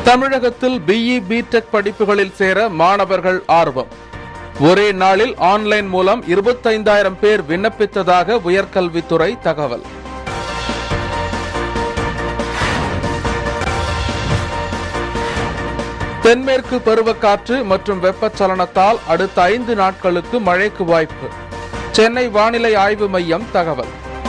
தமிழகத்தில் BE BTech படிப்புகளில் சேர மாணவர்கள் ஆர்வம் ஒரே நாளில் ஆன்லைன் மூலம் இருபத்தைந்தாயிரம் பேர் விண்ணப்பித்ததாக உயர்கல்வித்துறை தகவல் தென்மேற்கு பருவக்காற்று மற்றும் வெப்பச்சலனத்தால் அடுத்த ஐந்து நாட்களுக்கு மழைக்கு வாய்ப்பு சென்னை வானிலை ஆய்வு மையம் தகவல்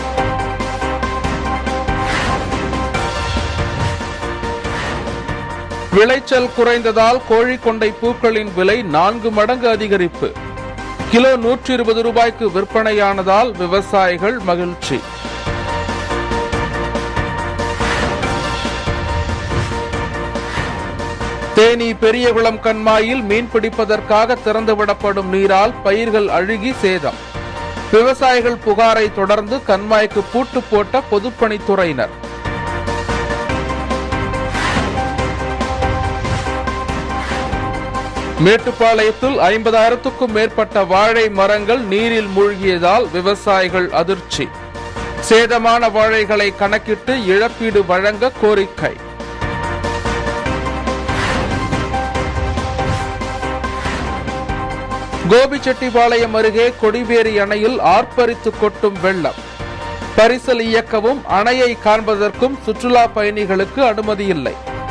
விளைச்சல் குறைந்ததால் கோழிக்கொண்டை பூக்களின் விலை நான்கு மடங்கு அதிகரிப்பு கிலோ நூற்றி இருபது ரூபாய்க்கு விற்பனையானதால் விவசாயிகள் மகிழ்ச்சி தேனி பெரியகுளம் கண்மாயில் மீன் பிடிப்பதற்காக திறந்துவிடப்படும் நீரால் பயிர்கள் அழுகி சேதம் விவசாயிகள் புகாரை தொடர்ந்து கண்மாய்க்கு பூட்டு போட்ட பொதுப்பணித்துறையினர் மேட்டுப்பாளையத்தில் ஐம்பதாயிரத்துக்கும் மேற்பட்ட வாழை மரங்கள் நீரில் மூழ்கியதால் விவசாயிகள் அதிர்ச்சி சேதமான வாழைகளை கணக்கிட்டு இழப்பீடு வழங்க கோரிக்கை கோபிச்செட்டிப்பாளையம் அருகே கொடிவேரி அணையில் ஆர்ப்பரித்து கொட்டும் வெள்ளம் பரிசல் இயக்கவும் அணையை காண்பதற்கும் சுற்றுலா பயணிகளுக்கு அனுமதி இல்லை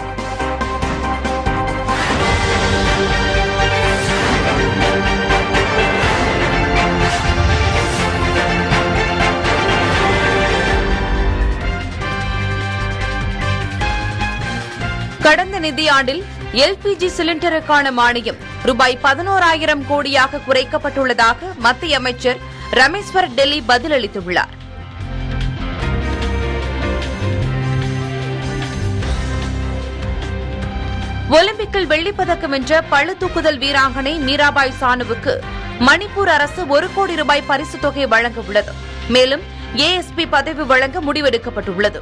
கடந்த நிதியாண்டில் எல்பிஜி சிலிண்டருக்கான மானியம் ரூபாய் பதினோராயிரம் கோடியாக குறைக்கப்பட்டுள்ளதாக மத்திய அமைச்சர் ரமேஸ்வர் டெல்லி பதிலளித்துள்ளார் ஒலிம்பிக்கில் வெள்ளிப்பதக்கம் வென்ற பளு தூக்குதல் வீராங்கனை மீராபாய் சானுவுக்கு மணிப்பூர் அரசு ஒரு கோடி ரூபாய் பரிசுத் தொகை வழங்க உள்ளது மேலும் ஏஎஸ்பி பதவி வழங்க முடிவெடுக்கப்பட்டுள்ளது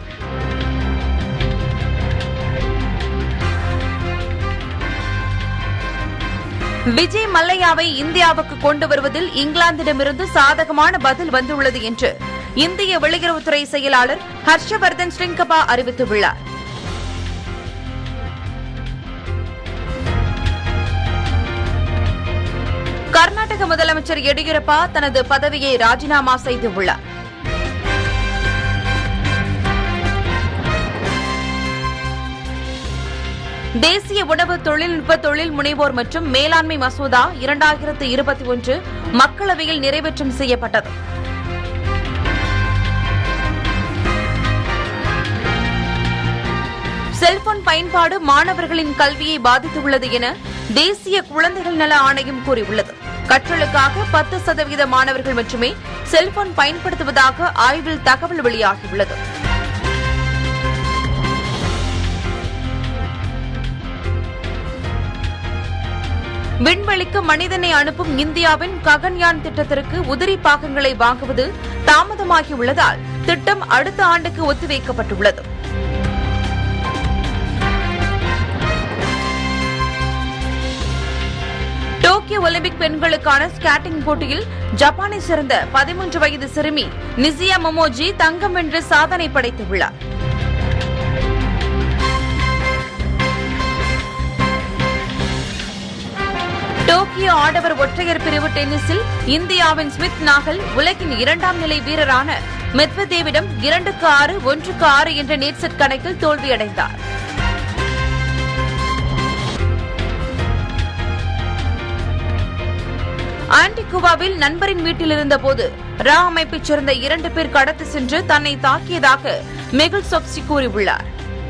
விஜய் மல்லையாவை இந்தியாவுக்கு கொண்டு வருவதில் இங்கிலாந்திடமிருந்து சாதகமான பதில் வந்துள்ளது என்று இந்திய வெளியுறவுத்துறை செயலாளர் ஹர்ஷவர்தன் ஸ்ரிங்கபா அறிவித்துள்ளார் கர்நாடக முதலமைச்சர் எடியூரப்பா தனது பதவியை ராஜினாமா செய்துள்ளார் தேசிய உணவு தொழில்நுட்ப தொழில் முனைவோர் மற்றும் மேலாண்மை மசோதா இரண்டாயிரத்து இருபத்தி ஒன்று மக்களவையில் நிறைவேற்றம் செய்யப்பட்டது செல்போன் பயன்பாடு மாணவர்களின் கல்வியை பாதித்துள்ளது என தேசிய குழந்தைகள் நல ஆணையம் கூறியுள்ளது கற்றலுக்காக பத்து சதவீத மாணவர்கள் மட்டுமே செல்போன் பயன்படுத்துவதாக ஆய்வில் தகவல் வெளியாகியுள்ளது விண்வெளிக்கு மனிதனை அனுப்பும் இந்தியாவின் ககன்யான் திட்டத்திற்கு உதிரி பாகங்களை வாங்குவது தாமதமாகியுள்ளதால் திட்டம் அடுத்த ஆண்டுக்கு ஒத்திவைக்கப்பட்டுள்ளது டோக்கியோ ஒலிம்பிக் பெண்களுக்கான ஸ்கேட்டிங் போட்டியில் ஜப்பானை சேர்ந்த பதிமூன்று வயது சிறுமி நிசியா மொமோஜி தங்கம் வென்று சாதனை படைத்துள்ளார் டோக்கியோ ஆடவர் ஒற்றையர் பிரிவு டென்னிஸில் இந்தியாவின் ஸ்மித் நாகல் உலகின் இரண்டாம் நிலை வீரரான மெத்வதேவிடம் இரண்டுக்கு ஆறு ஒன்றுக்கு ஆறு என்ற நேட் செட் கணக்கில் தோல்வியடைந்தார் ஆன்டிகுவாவில் நண்பரின் வீட்டில் இருந்தபோது ரா அமைப்பைச் சேர்ந்த இரண்டு பேர் கடத்தி சென்று தன்னை தாக்கியதாக மெகுல் சொப்சி கூறியுள்ளார்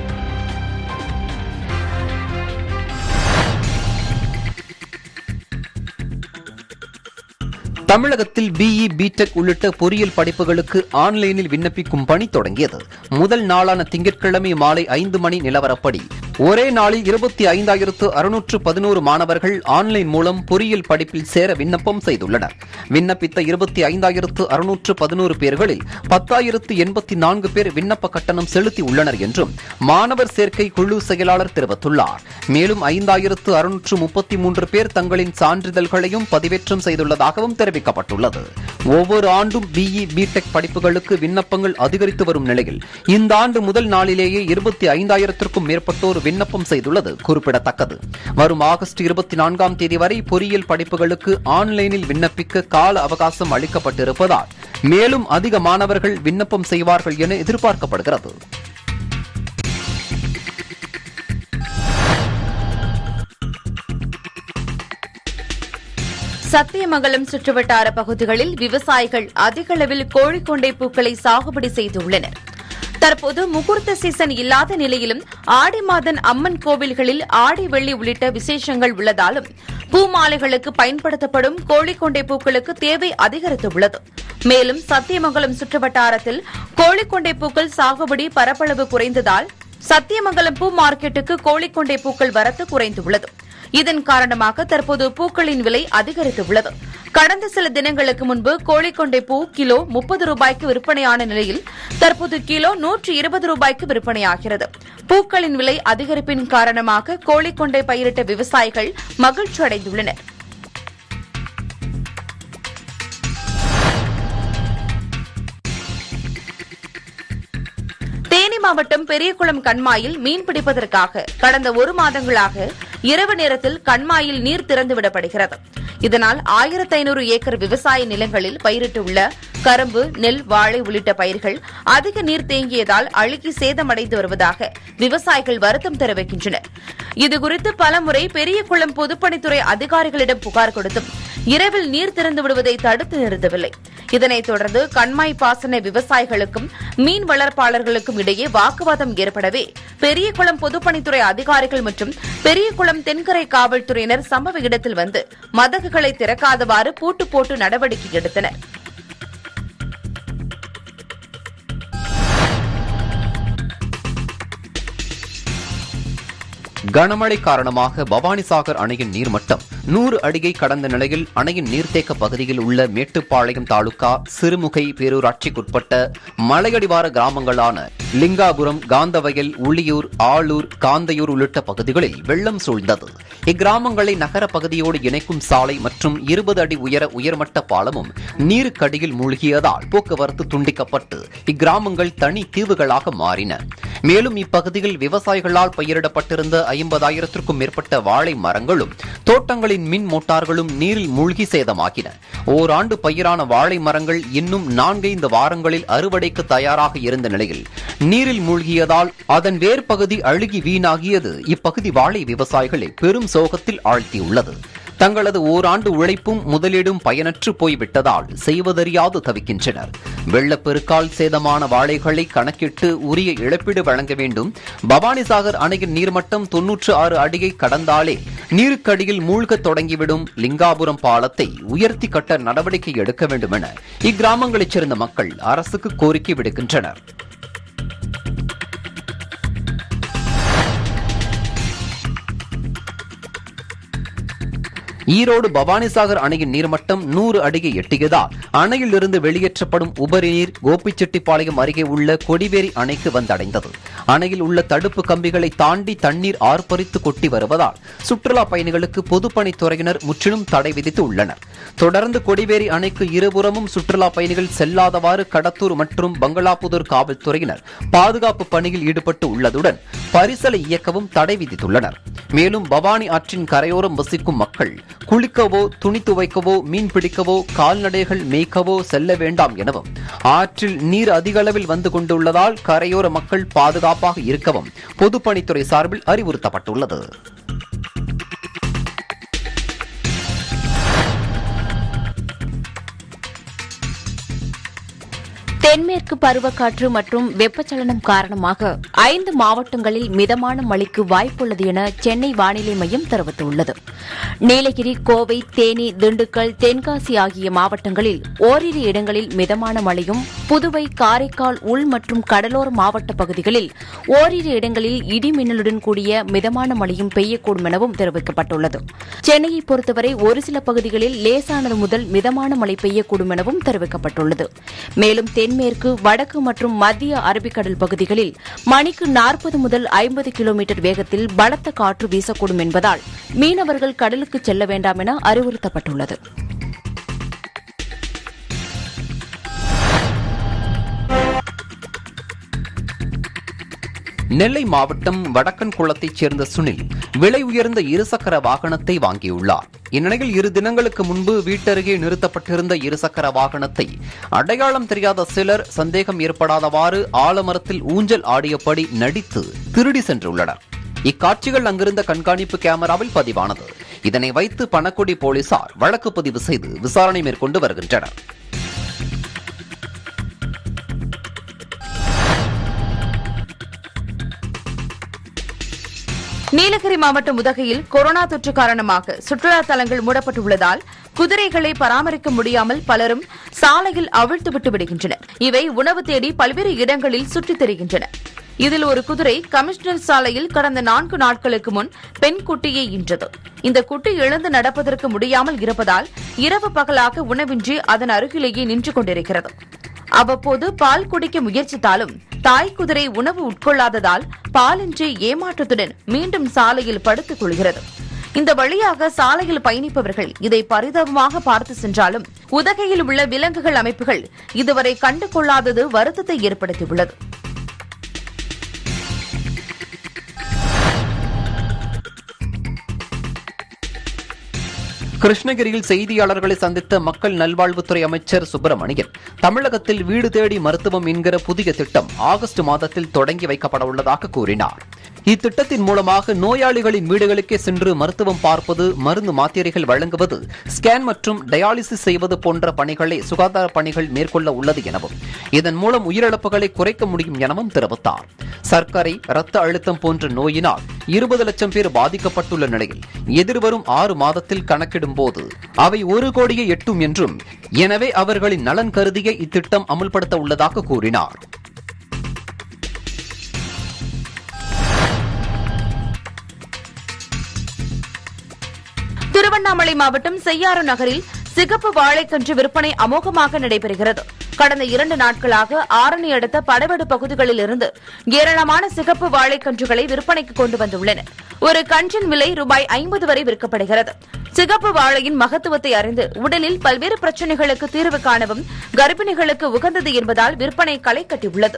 தமிழகத்தில் பிஇ பிடெக் உள்ளிட்ட பொறியியல் படிப்புகளுக்கு ஆன்லைனில் விண்ணப்பிக்கும் பணி தொடங்கியது முதல் நாளான திங்கட்கிழமை மாலை ஐந்து மணி நிலவரப்படி ஒரே நாளில் இருபத்தி ஐந்தாயிரத்து அறுநூற்று பதினோரு மாணவர்கள் ஆன்லைன் மூலம் பொறியியல் படிப்பில் சேர விண்ணப்பம் செய்துள்ளனர் விண்ணப்பித்த இருபத்தி ஐந்தாயிரத்து அறுநூற்று பதினோரு பேர்களில் பத்தாயிரத்து எண்பத்தி நான்கு பேர் விண்ணப்ப கட்டணம் செலுத்தி உள்ளனர் என்றும் மாணவர் சேர்க்கை குழு செயலாளர் தெரிவித்துள்ளார் மேலும் ஐந்தாயிரத்து அறுநூற்று முப்பத்தி மூன்று பேர் தங்களின் சான்றிதழ்களையும் பதிவேற்றம் செய்துள்ளதாகவும் தெரிவிக்கப்பட்டுள்ளது ஒவ்வொரு ஆண்டும் பிஇ பிடெக் படிப்புகளுக்கு விண்ணப்பங்கள் அதிகரித்து வரும் நிலையில் இந்த ஆண்டு முதல் நாளிலேயே இருபத்தி ஐந்தாயிரத்திற்கும் மேற்பட்டோர் விண்ணப்பம் செய்துள்ளது குறிப்பிடத்தக்கது வரும் ஆகஸ்ட் இருபத்தி நான்காம் தேதி வரை பொறியியல் படிப்புகளுக்கு ஆன்லைனில் விண்ணப்பிக்க கால அவகாசம் அளிக்கப்பட்டிருப்பதால் மேலும் அதிக மாணவர்கள் விண்ணப்பம் செய்வார்கள் என எதிர்பார்க்கப்படுகிறது சத்தியமங்கலம் சுற்றுவட்டார பகுதிகளில் விவசாயிகள் அதிக அளவில் கோழிக்கொண்டை பூக்களை சாகுபடி செய்துள்ளனர் தற்போது முகூர்த்த சீசன் இல்லாத நிலையிலும் ஆடி மாதன் அம்மன் கோவில்களில் ஆடி வெள்ளி உள்ளிட்ட விசேஷங்கள் உள்ளதாலும் பூமாலைகளுக்கு பயன்படுத்தப்படும் கோழிக்கொண்டை பூக்களுக்கு தேவை அதிகரித்துள்ளது மேலும் சத்தியமங்கலம் சுற்றுவட்டாரத்தில் கோழிக்கொண்டை பூக்கள் சாகுபடி பரப்பளவு குறைந்ததால் சத்தியமங்கலம் பூ மார்க்கெட்டுக்கு கோழிக்கொண்டை பூக்கள் வரத்து குறைந்துள்ளது இதன் காரணமாக தற்போது பூக்களின் விலை அதிகரித்துள்ளது கடந்த சில தினங்களுக்கு முன்பு கோழிக்கொண்டை பூ கிலோ முப்பது ரூபாய்க்கு விற்பனையான நிலையில் தற்போது கிலோ நூற்று இருபது ரூபாய்க்கு விற்பனையாகிறது பூக்களின் விலை அதிகரிப்பின் காரணமாக கோழிக்கொண்டை பயிரிட்ட விவசாயிகள் மகிழ்ச்சி அடைந்துள்ளனர் தேனி மாவட்டம் பெரியகுளம் கண்மாயில் மீன் பிடிப்பதற்காக கடந்த ஒரு மாதங்களாக இரவு நேரத்தில் கண்மாயில் நீர் திறந்துவிடப்படுகிறது இதனால் ஆயிரத்தி ஐநூறு ஏக்கர் விவசாய நிலங்களில் பயிரிட்டுள்ள கரும்பு நெல் வாழை உள்ளிட்ட பயிர்கள் அதிக நீர் தேங்கியதால் அழுகி சேதமடைந்து வருவதாக விவசாயிகள் வருத்தம் தெரிவிக்கின்றனர் இதுகுறித்து பலமுறை பெரியகுளம் பொதுப்பணித்துறை அதிகாரிகளிடம் புகார் கொடுத்தும் இரவில் நீர் திறந்து விடுவதை தடுத்து நிறுத்தவில்லை இதனைத் தொடர்ந்து கண்மாய் பாசன விவசாயிகளுக்கும் மீன் வளர்ப்பாளர்களுக்கும் இடையே வாக்குவாதம் ஏற்படவே பெரியகுளம் பொதுப்பணித்துறை அதிகாரிகள் மற்றும் பெரியகுளம் தென்கரை காவல்துறையினர் சம்பவ இடத்தில் வந்து மதகுகளை திறக்காதவாறு பூட்டு போட்டு நடவடிக்கை எடுத்தனர் கனமழை காரணமாக பவானிசாகர் அணையின் நீர்மட்டம் நூறு அடியை கடந்த நிலையில் அணையின் நீர்த்தேக்க பகுதியில் உள்ள மேட்டுப்பாளையம் தாலுகா சிறுமுகை பேரூராட்சிக்குட்பட்ட மலையடிவார கிராமங்களான லிங்காபுரம் காந்தவயல் உள்ளியூர் ஆளூர் காந்தையூர் உள்ளிட்ட பகுதிகளில் வெள்ளம் சூழ்ந்தது இக்கிராமங்களை நகர பகுதியோடு இணைக்கும் சாலை மற்றும் இருபது அடி உயர உயர்மட்ட பாலமும் நீருக்கடியில் மூழ்கியதால் போக்குவரத்து துண்டிக்கப்பட்டு இக்கிராமங்கள் தனி தீவுகளாக மாறின மேலும் இப்பகுதியில் விவசாயிகளால் பயிரிடப்பட்டிருந்த ஐம்பதாயிரத்திற்கும் மேற்பட்ட வாழை மரங்களும் தோட்டங்களின் மின் மோட்டார்களும் நீரில் மூழ்கி சேதமாகின ஓராண்டு பயிரான வாழை மரங்கள் இன்னும் நான்கைந்து வாரங்களில் அறுவடைக்கு தயாராக இருந்த நிலையில் நீரில் மூழ்கியதால் அதன் வேர்பகுதி அழுகி வீணாகியது இப்பகுதி வாழை விவசாயிகளை பெரும் சோகத்தில் ஆழ்த்தியுள்ளது தங்களது ஓராண்டு உழைப்பும் முதலீடும் பயனற்று போய்விட்டதால் செய்வதறியாது தவிக்கின்றனர் வெள்ளப்பெருக்கால் சேதமான வாழைகளை கணக்கிட்டு உரிய இழப்பீடு வழங்க வேண்டும் பவானிசாகர் அணையின் நீர்மட்டம் தொன்னூற்று ஆறு அடியை கடந்தாலே நீருக்கடியில் மூழ்கத் தொடங்கிவிடும் லிங்காபுரம் பாலத்தை உயர்த்தி கட்ட நடவடிக்கை எடுக்க வேண்டும் என இக்கிராமங்களைச் சேர்ந்த மக்கள் அரசுக்கு கோரிக்கை விடுக்கின்றனர் ஈரோடு பவானிசாகர் அணையின் நீர்மட்டம் நூறு அடியை எட்டியதால் அணையிலிருந்து வெளியேற்றப்படும் உபரி நீர் கோபிச்செட்டிப்பாளையம் அருகே உள்ள கொடிவேரி அணைக்கு வந்தடைந்தது அணையில் உள்ள தடுப்பு கம்பிகளை தாண்டி தண்ணீர் ஆர்ப்பரித்து கொட்டி வருவதால் சுற்றுலா பயணிகளுக்கு பொதுப்பணித்துறையினர் முற்றிலும் தடை விதித்து உள்ளனர் தொடர்ந்து கொடிவேரி அணைக்கு இருபுறமும் சுற்றுலா பயணிகள் செல்லாதவாறு கடத்தூர் மற்றும் பங்களாபுதூர் காவல்துறையினர் பாதுகாப்பு பணியில் ஈடுபட்டு உள்ளதுடன் பரிசலை இயக்கவும் தடை விதித்துள்ளனர் மேலும் பவானி ஆற்றின் கரையோரம் வசிக்கும் மக்கள் குளிக்கவோ துணி துவைக்கவோ மீன் பிடிக்கவோ கால்நடைகள் மேய்க்கவோ செல்ல வேண்டாம் எனவும் ஆற்றில் நீர் அதிக அளவில் வந்து கொண்டுள்ளதால் கரையோர மக்கள் பாதுகாப்பாக இருக்கவும் பொதுப்பணித்துறை சார்பில் அறிவுறுத்தப்பட்டுள்ளது தென்மேற்கு பருவக்காற்று மற்றும் வெப்பச்சலனம் காரணமாக ஐந்து மாவட்டங்களில் மிதமான மழைக்கு வாய்ப்புள்ளது என சென்னை வானிலை மையம் தெரிவித்துள்ளது நீலகிரி கோவை தேனி திண்டுக்கல் தென்காசி ஆகிய மாவட்டங்களில் ஓரிரு இடங்களில் மிதமான மழையும் புதுவை காரைக்கால் உள் மற்றும் கடலோர மாவட்ட பகுதிகளில் ஓரிரு இடங்களில் இடி மின்னலுடன் கூடிய மிதமான மழையும் பெய்யக்கூடும் எனவும் தெரிவிக்கப்பட்டுள்ளது சென்னையை பொறுத்தவரை ஒரு சில பகுதிகளில் லேசானது முதல் மிதமான மழை பெய்யக்கூடும் எனவும் தெரிவிக்கப்பட்டுள்ளது மேலும் தென்மேற்கு வடக்கு மற்றும் மத்திய அரபிக்கடல் பகுதிகளில் மணிக்கு நாற்பது முதல் ஐம்பது கிலோமீட்டர் வேகத்தில் பலத்த காற்று வீசக்கூடும் என்பதால் மீனவர்கள் கடலுக்கு செல்ல வேண்டாம் என அறிவுறுத்தப்பட்டுள்ளது நெல்லை மாவட்டம் வடக்கன் குளத்தைச் சேர்ந்த சுனில் விலை உயர்ந்த இருசக்கர வாகனத்தை வாங்கியுள்ளார் இந்நிலையில் இரு தினங்களுக்கு முன்பு வீட்டருகே நிறுத்தப்பட்டிருந்த இருசக்கர வாகனத்தை அடையாளம் தெரியாத சிலர் சந்தேகம் ஏற்படாதவாறு ஆலமரத்தில் ஊஞ்சல் ஆடியபடி நடித்து திருடி சென்றுள்ளனர் இக்காட்சிகள் அங்கிருந்த கண்காணிப்பு கேமராவில் பதிவானது இதனை வைத்து பணக்குடி போலீசார் வழக்கு பதிவு செய்து விசாரணை மேற்கொண்டு வருகின்றனர் நீலகிரி மாவட்டம் உதகையில் கொரோனா தொற்று காரணமாக சுற்றுலா தலங்கள் மூடப்பட்டுள்ளதால் குதிரைகளை பராமரிக்க முடியாமல் பலரும் சாலையில் அவிழ்த்துவிட்டு விடுகின்றனர் இவை உணவு தேடி பல்வேறு இடங்களில் சுற்றித் திரிகின்றன இதில் ஒரு குதிரை கமிஷனர் சாலையில் கடந்த நான்கு நாட்களுக்கு முன் பெண் குட்டியை ஈன்றது இந்த குட்டி எழுந்து நடப்பதற்கு முடியாமல் இருப்பதால் இரவு பகலாக உணவின்றி அதன் அருகிலேயே நின்று கொண்டிருக்கிறது அவ்வப்போது பால் குடிக்க முயற்சித்தாலும் தாய் குதிரை உணவு உட்கொள்ளாததால் பாலின்றி ஏமாற்றத்துடன் மீண்டும் சாலையில் படுத்துக் கொள்கிறது இந்த வழியாக சாலையில் பயணிப்பவர்கள் இதை பரிதாபமாக பார்த்து சென்றாலும் உதகையில் உள்ள விலங்குகள் அமைப்புகள் இதுவரை கண்டு கொள்ளாதது வருத்தத்தை ஏற்படுத்தியுள்ளது கிருஷ்ணகிரியில் செய்தியாளர்களை சந்தித்த மக்கள் நல்வாழ்வுத்துறை அமைச்சர் சுப்பிரமணியன் தமிழகத்தில் வீடு தேடி மருத்துவம் என்கிற புதிய திட்டம் ஆகஸ்ட் மாதத்தில் தொடங்கி வைக்கப்பட உள்ளதாக கூறினார் இத்திட்டத்தின் மூலமாக நோயாளிகளின் வீடுகளுக்கே சென்று மருத்துவம் பார்ப்பது மருந்து மாத்திரைகள் வழங்குவது ஸ்கேன் மற்றும் டயாலிசிஸ் செய்வது போன்ற பணிகளை சுகாதார பணிகள் மேற்கொள்ள உள்ளது எனவும் இதன் மூலம் உயிரிழப்புகளை குறைக்க முடியும் எனவும் தெரிவித்தார் சர்க்கரை இரத்த அழுத்தம் போன்ற நோயினால் இருபது லட்சம் பேர் பாதிக்கப்பட்டுள்ள நிலையில் எதிர்வரும் ஆறு மாதத்தில் கணக்கிடும் போது அவை ஒரு கோடியை எட்டும் என்றும் எனவே அவர்களின் நலன் கருதிய இத்திட்டம் அமுல்படுத்த உள்ளதாக கூறினார் திருவண்ணாமலை மாவட்டம் செய்யாறு நகரில் சிகப்பு வாழைக்கன்று விற்பனை அமோகமாக நடைபெறுகிறது கடந்த இரண்டு நாட்களாக ஆரணி அடுத்த படவடு பகுதிகளில் இருந்து ஏராளமான சிகப்பு வாழைக்கன்றுகளை விற்பனைக்கு கொண்டு வந்துள்ளனர் ஒரு கன்றின் விலை ரூபாய் ஐம்பது வரை விற்கப்படுகிறது சிகப்பு வாழையின் மகத்துவத்தை அறிந்து உடலில் பல்வேறு பிரச்சினைகளுக்கு தீர்வு காணவும் கர்ப்பிணிகளுக்கு உகந்தது என்பதால் விற்பனை களை கட்டியுள்ளது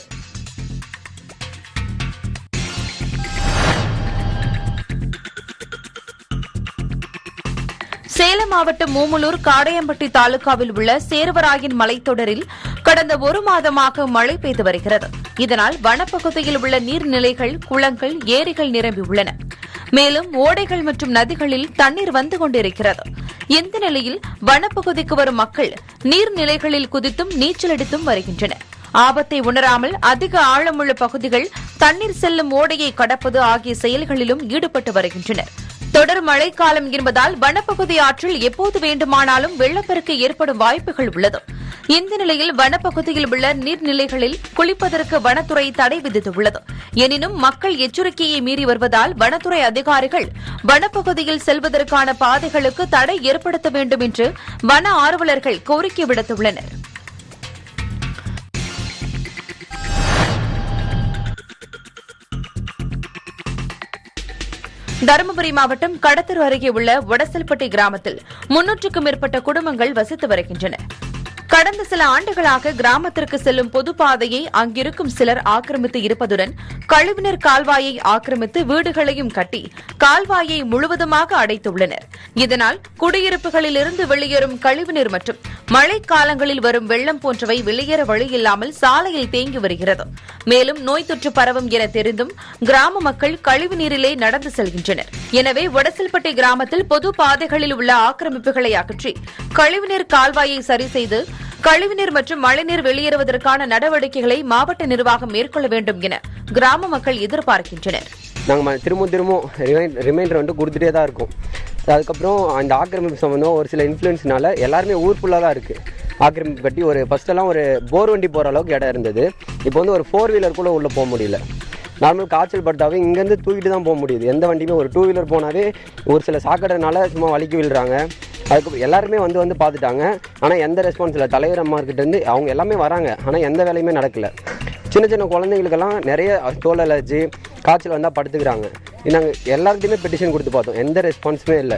சேலம் மாவட்டம் மூமுலூர் காடையம்பட்டி தாலுகாவில் உள்ள சேர்வராயன் மலைத்தொடரில் கடந்த ஒரு மாதமாக மழை பெய்து வருகிறது இதனால் வனப்பகுதியில் உள்ள நீர்நிலைகள் குளங்கள் ஏரிகள் நிரம்பியுள்ளன மேலும் ஓடைகள் மற்றும் நதிகளில் தண்ணீர் வந்து கொண்டிருக்கிறது இந்த நிலையில் வனப்பகுதிக்கு வரும் மக்கள் நீர்நிலைகளில் குதித்தும் நீச்சலடித்தும் வருகின்றனர் ஆபத்தை உணராமல் அதிக ஆழமுள்ள பகுதிகள் தண்ணீர் செல்லும் ஓடையை கடப்பது ஆகிய செயல்களிலும் ஈடுபட்டு வருகின்றனர் தொடர் மழைக்காலம் என்பதால் வனப்பகுதி ஆற்றில் எப்போது வேண்டுமானாலும் வெள்ளப்பெருக்கு ஏற்படும் வாய்ப்புகள் உள்ளது இந்த நிலையில் வனப்பகுதியில் உள்ள நீர்நிலைகளில் குளிப்பதற்கு வனத்துறை தடை விதித்துள்ளது எனினும் மக்கள் எச்சரிக்கையை மீறி வருவதால் வனத்துறை அதிகாரிகள் வனப்பகுதியில் செல்வதற்கான பாதைகளுக்கு தடை ஏற்படுத்த வேண்டும் என்று வன ஆர்வலர்கள் கோரிக்கை விடுத்துள்ளனர் தருமபுரி மாவட்டம் கடத்தூர் அருகே உள்ள வடசல்பட்டி கிராமத்தில் முன்னூற்றுக்கும் மேற்பட்ட குடும்பங்கள் வசித்து வருகின்றன கடந்த சில ஆண்டுகளாக கிராமத்திற்கு செல்லும் பொது பாதையை அங்கிருக்கும் சிலர் ஆக்கிரமித்து இருப்பதுடன் கழிவுநீர் கால்வாயை ஆக்கிரமித்து வீடுகளையும் கட்டி கால்வாயை முழுவதுமாக அடைத்துள்ளனர் இதனால் குடியிருப்புகளிலிருந்து வெளியேறும் கழிவுநீர் மற்றும் மழைக்காலங்களில் வரும் வெள்ளம் போன்றவை வெளியேற வழியில்லாமல் சாலையில் தேங்கி வருகிறது மேலும் நோய் தொற்று பரவும் என தெரிந்தும் கிராம மக்கள் கழிவு நீரிலே நடந்து செல்கின்றனர் எனவே வடசல்பட்டி கிராமத்தில் பொது பாதைகளில் உள்ள ஆக்கிரமிப்புகளை அகற்றி கழிவுநீர் கால்வாயை சரி செய்து கழிவுநீர் மற்றும் மழைநீர் வெளியேறுவதற்கான நடவடிக்கைகளை மாவட்ட நிர்வாகம் மேற்கொள்ள வேண்டும் என கிராம மக்கள் எதிர்பார்க்கின்றனர் நாங்கள் திரும்ப திரும்ப ரிமைண்ட் ரிமைண்டர் வந்துட்டு கொடுத்துட்டே தான் இருக்கோம் அதுக்கப்புறம் அந்த ஆக்கிரமிப்பு சம்மந்தம் ஒரு சில இன்ஃப்ளூயன்ஸ்னால எல்லாருமே ஊர் ஃபுல்லாக தான் இருக்குது ஆக்கிரமிப்பு கட்டி ஒரு ஃபஸ்ட்டெல்லாம் ஒரு போர் வண்டி போகிற அளவுக்கு இடம் இருந்தது இப்போ வந்து ஒரு ஃபோர் வீலர் கூட உள்ளே போக முடியல நார்மல் காய்ச்சல் பட்டாவே இங்கேருந்து தூக்கிட்டு தான் போக முடியுது எந்த வண்டியுமே ஒரு டூ வீலர் போனாவே ஒரு சில சாக்கடைனால சும்மா வலிக்கு விழுறாங்க அதுக்கு எல்லாருமே வந்து வந்து பார்த்துட்டாங்க ஆனால் எந்த ரெஸ்பான்ஸ் இல்லை தலைவர் அம்மா இருந்து அவங்க எல்லாமே வராங்க ஆனால் எந்த வேலையுமே நடக்கல சின்ன சின்ன குழந்தைங்களுக்கெல்லாம் நிறைய தோல் அலர்ஜி காய்ச்சல் வந்தால் படுத்துக்கிறாங்க நாங்கள் எல்லார்கிட்டையுமே பெட்டிஷன் கொடுத்து பார்த்தோம் எந்த ரெஸ்பான்ஸுமே இல்லை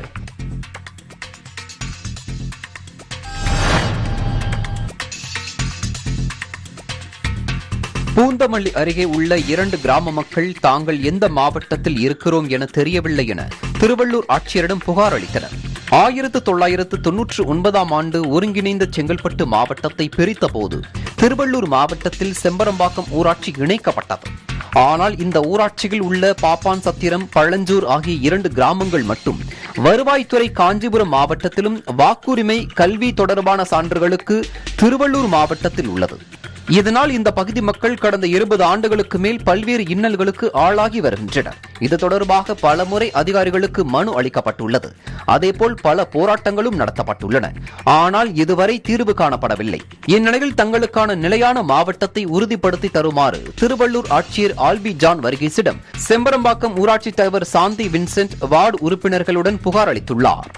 பூந்தமல்லி அருகே உள்ள இரண்டு கிராம மக்கள் தாங்கள் எந்த மாவட்டத்தில் இருக்கிறோம் என தெரியவில்லை என திருவள்ளூர் ஆட்சியரிடம் புகார் அளித்தனர் ஆயிரத்து தொள்ளாயிரத்து தொன்னூற்று ஒன்பதாம் ஆண்டு ஒருங்கிணைந்த செங்கல்பட்டு மாவட்டத்தை பிரித்தபோது திருவள்ளூர் மாவட்டத்தில் செம்பரம்பாக்கம் ஊராட்சி இணைக்கப்பட்டது ஆனால் இந்த ஊராட்சியில் உள்ள பாப்பான் சத்திரம் பழஞ்சூர் ஆகிய இரண்டு கிராமங்கள் மட்டும் வருவாய்த்துறை காஞ்சிபுரம் மாவட்டத்திலும் வாக்குரிமை கல்வி தொடர்பான சான்றுகளுக்கு திருவள்ளூர் மாவட்டத்தில் உள்ளது இதனால் இந்த பகுதி மக்கள் கடந்த இருபது ஆண்டுகளுக்கு மேல் பல்வேறு இன்னல்களுக்கு ஆளாகி வருகின்றனர் இது தொடர்பாக பலமுறை அதிகாரிகளுக்கு மனு அளிக்கப்பட்டுள்ளது அதேபோல் பல போராட்டங்களும் நடத்தப்பட்டுள்ளன ஆனால் இதுவரை தீர்வு காணப்படவில்லை இந்நிலையில் தங்களுக்கான நிலையான மாவட்டத்தை உறுதிப்படுத்தி தருமாறு திருவள்ளூர் ஆட்சியர் ஆல்பி ஜான் வர்கீஸிடம் செம்பரம்பாக்கம் ஊராட்சித் தலைவர் சாந்தி வின்சென்ட் வார்டு உறுப்பினர்களுடன் புகார் அளித்துள்ளார்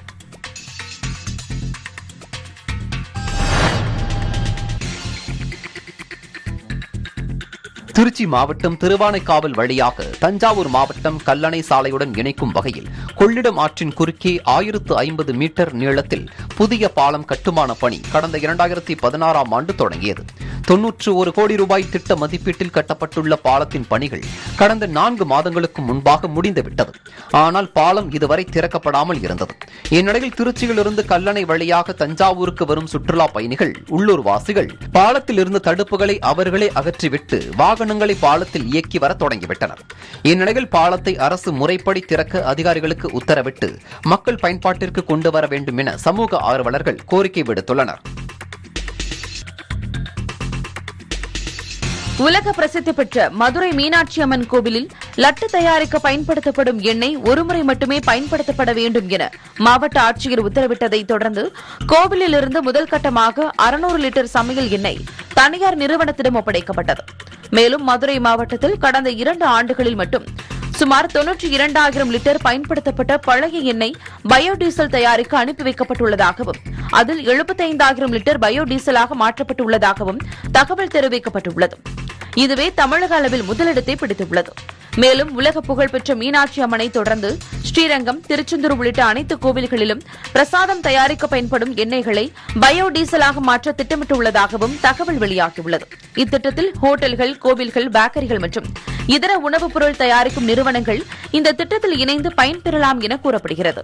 திருச்சி மாவட்டம் திருவானைக்காவல் வழியாக தஞ்சாவூர் மாவட்டம் கல்லணை சாலையுடன் இணைக்கும் வகையில் கொள்ளிடம் ஆற்றின் குறுக்கே ஆயிரத்து ஐம்பது மீட்டர் நீளத்தில் புதிய பாலம் கட்டுமான பணி கடந்த இரண்டாயிரத்தி பதினாறாம் ஆண்டு தொடங்கியது தொன்னூற்று ஒரு கோடி ரூபாய் திட்ட மதிப்பீட்டில் கட்டப்பட்டுள்ள பாலத்தின் பணிகள் கடந்த நான்கு மாதங்களுக்கு முன்பாக முடிந்துவிட்டது ஆனால் பாலம் இதுவரை திறக்கப்படாமல் இருந்தது இந்நிலையில் திருச்சியிலிருந்து கல்லணை வழியாக தஞ்சாவூருக்கு வரும் சுற்றுலா பயணிகள் உள்ளூர் வாசிகள் பாலத்தில் இருந்த தடுப்புகளை அவர்களே அகற்றிவிட்டு வாகனங்களை பாலத்தில் இயக்கி வர தொடங்கிவிட்டனர் இந்நிலையில் பாலத்தை அரசு முறைப்படி திறக்க அதிகாரிகளுக்கு உத்தரவிட்டு மக்கள் பயன்பாட்டிற்கு கொண்டு வர வேண்டும் என சமூக ஆர்வலர்கள் கோரிக்கை விடுத்துள்ளனர் உலக பிரசித்தி பெற்ற மதுரை மீனாட்சி அம்மன் கோவிலில் லட்டு தயாரிக்க பயன்படுத்தப்படும் எண்ணெய் ஒருமுறை மட்டுமே பயன்படுத்தப்பட வேண்டும் என மாவட்ட ஆட்சியர் உத்தரவிட்டதை தொடர்ந்து கோவிலில் இருந்து முதல் கட்டமாக அறுநூறு லிட்டர் சமையல் எண்ணெய் தனியார் நிறுவனத்திடம் ஒப்படைக்கப்பட்டது மேலும் மதுரை மாவட்டத்தில் கடந்த இரண்டு ஆண்டுகளில் மட்டும் சுமார் தொன்னூற்றி இரண்டாயிரம் லிட்டர் பயன்படுத்தப்பட்ட பழைய எண்ணெய் பயோடீசல் தயாரிக்க அனுப்பி வைக்கப்பட்டுள்ளதாகவும் அதில் எழுபத்தைந்தாயிரம் லிட்டர் பயோடீசலாக மாற்றப்பட்டுள்ளதாகவும் தகவல் தெரிவிக்கப்பட்டுள்ளது இதுவே தமிழக அளவில் முதலிடத்தை பிடித்துள்ளது மேலும் உலக புகழ்பெற்ற மீனாட்சி அம்மனை தொடர்ந்து ஸ்ரீரங்கம் திருச்செந்தூர் உள்ளிட்ட அனைத்து கோவில்களிலும் பிரசாதம் தயாரிக்க பயன்படும் எண்ணெய்களை பயோடீசலாக மாற்ற திட்டமிட்டுள்ளதாகவும் தகவல் வெளியாகியுள்ளது இத்திட்டத்தில் ஹோட்டல்கள் கோவில்கள் பேக்கரிகள் மற்றும் இதர உணவுப் பொருள் தயாரிக்கும் நிறுவனங்கள் இந்த திட்டத்தில் இணைந்து பயன்பெறலாம் என கூறப்படுகிறது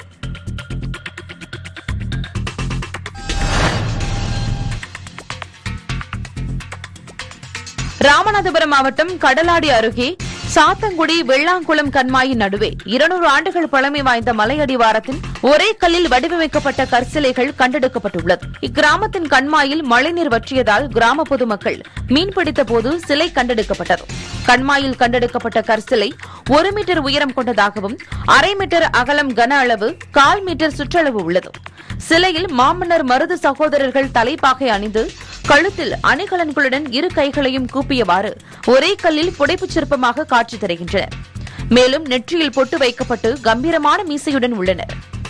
ராமநாதபுரம் மாவட்டம் கடலாடி அருகே சாத்தங்குடி வெள்ளாங்குளம் கண்மாயின் நடுவே இருநூறு ஆண்டுகள் பழமை வாய்ந்த மலையடிவாரத்தின் ஒரே கல்லில் வடிவமைக்கப்பட்ட கற்சிலைகள் கண்டெடுக்கப்பட்டுள்ளது இக்கிராமத்தின் கண்மாயில் மழைநீர் வற்றியதால் கிராம பொதுமக்கள் மீன்பிடித்த போது சிலை கண்டெடுக்கப்பட்டது கண்மாயில் கண்டெடுக்கப்பட்ட கற்சிலை ஒரு மீட்டர் உயரம் கொண்டதாகவும் அரை மீட்டர் அகலம் கன அளவு கால் மீட்டர் சுற்றளவு உள்ளது சிலையில் மாமன்னர் மருது சகோதரர்கள் தலைப்பாகை அணிந்து கழுத்தில் அணிகலன்களுடன் இரு கைகளையும் கூப்பியவாறு ஒரே கல்லில் புடைப்புச் சிற்பமாக காட்சி தருகின்றனர் மேலும் நெற்றியில் பொட்டு வைக்கப்பட்டு கம்பீரமான மீசையுடன் உள்ளனர்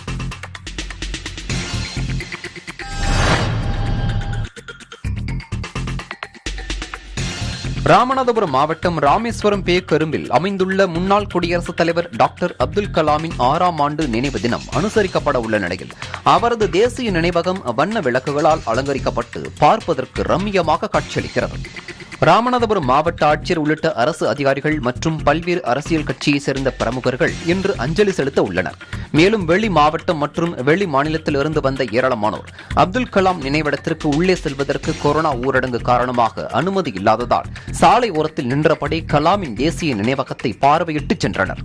ராமநாதபுரம் மாவட்டம் ராமேஸ்வரம் பே கரும்பில் அமைந்துள்ள முன்னாள் குடியரசுத் தலைவர் டாக்டர் அப்துல் கலாமின் ஆறாம் ஆண்டு நினைவு தினம் அனுசரிக்கப்பட உள்ள நிலையில் அவரது தேசிய நினைவகம் வண்ண விளக்குகளால் அலங்கரிக்கப்பட்டு பார்ப்பதற்கு ரம்மியமாக காட்சியளிக்கிறது ராமநாதபுரம் மாவட்ட ஆட்சியர் உள்ளிட்ட அரசு அதிகாரிகள் மற்றும் பல்வேறு அரசியல் கட்சியைச் சேர்ந்த பிரமுகர்கள் இன்று அஞ்சலி செலுத்த உள்ளனர் மேலும் வெளி மாவட்டம் மற்றும் வெளி மாநிலத்திலிருந்து வந்த ஏராளமானோர் அப்துல் கலாம் நினைவிடத்திற்கு உள்ளே செல்வதற்கு கொரோனா ஊரடங்கு காரணமாக அனுமதி இல்லாததால் சாலை ஓரத்தில் நின்றபடி கலாமின் தேசிய நினைவகத்தை பார்வையிட்டு சென்றனர்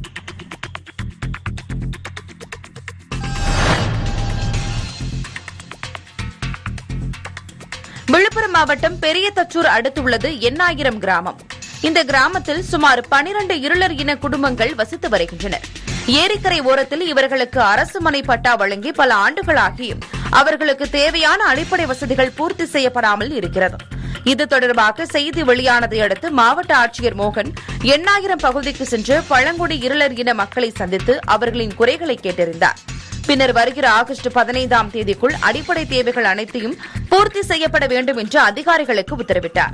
விழுப்புரம் மாவட்டம் பெரிய தச்சூர் அடுத்துள்ளது எண்ணாயிரம் கிராமம் இந்த கிராமத்தில் சுமார் பனிரண்டு இருளர் இன குடும்பங்கள் வசித்து வருகின்றனர் ஏரிக்கரை ஓரத்தில் இவர்களுக்கு அரசு மனை பட்டா வழங்கி பல ஆண்டுகளாகியும் அவர்களுக்கு தேவையான அடிப்படை வசதிகள் பூர்த்தி செய்யப்படாமல் இருக்கிறது இது தொடர்பாக செய்தி வெளியானதை அடுத்து மாவட்ட ஆட்சியர் மோகன் எண்ணாயிரம் பகுதிக்கு சென்று பழங்குடி இருளர் இன மக்களை சந்தித்து அவர்களின் குறைகளை கேட்டறிந்தார் பின்னர் வருகிற ஆகஸ்ட் பதினைந்தாம் தேதிக்குள் அடிப்படை தேவைகள் அனைத்தையும் பூர்த்தி செய்யப்பட வேண்டும் என்று அதிகாரிகளுக்கு உத்தரவிட்டார்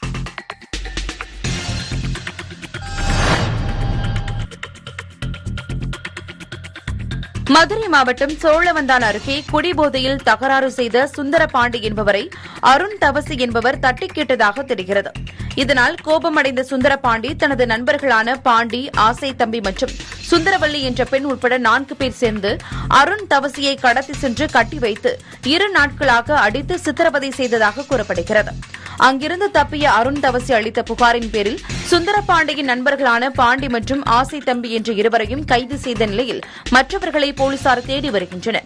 மதுரை மாவட்டம் சோழவந்தான் அருகே குடிபோதையில் தகராறு செய்த சுந்தரபாண்டி என்பவரை அருண் தவசி என்பவர் தட்டி கேட்டதாக தெரிகிறது இதனால் கோபமடைந்த சுந்தரபாண்டி தனது நண்பர்களான பாண்டி ஆசை தம்பி மற்றும் சுந்தரவல்லி என்ற பெண் உட்பட நான்கு பேர் சேர்ந்து அருண் தவசியை கடத்தி சென்று கட்டி வைத்து இரு நாட்களாக அடித்து சித்திரவதை செய்ததாக கூறப்படுகிறது அங்கிருந்து தப்பிய அருண் தவசி அளித்த புகாரின் பேரில் சுந்தரபாண்டியின் நண்பர்களான பாண்டி மற்றும் ஆசை தம்பி என்ற இருவரையும் கைது செய்த நிலையில் மற்றவர்களை போலீசார் தேடி வருகின்றனர்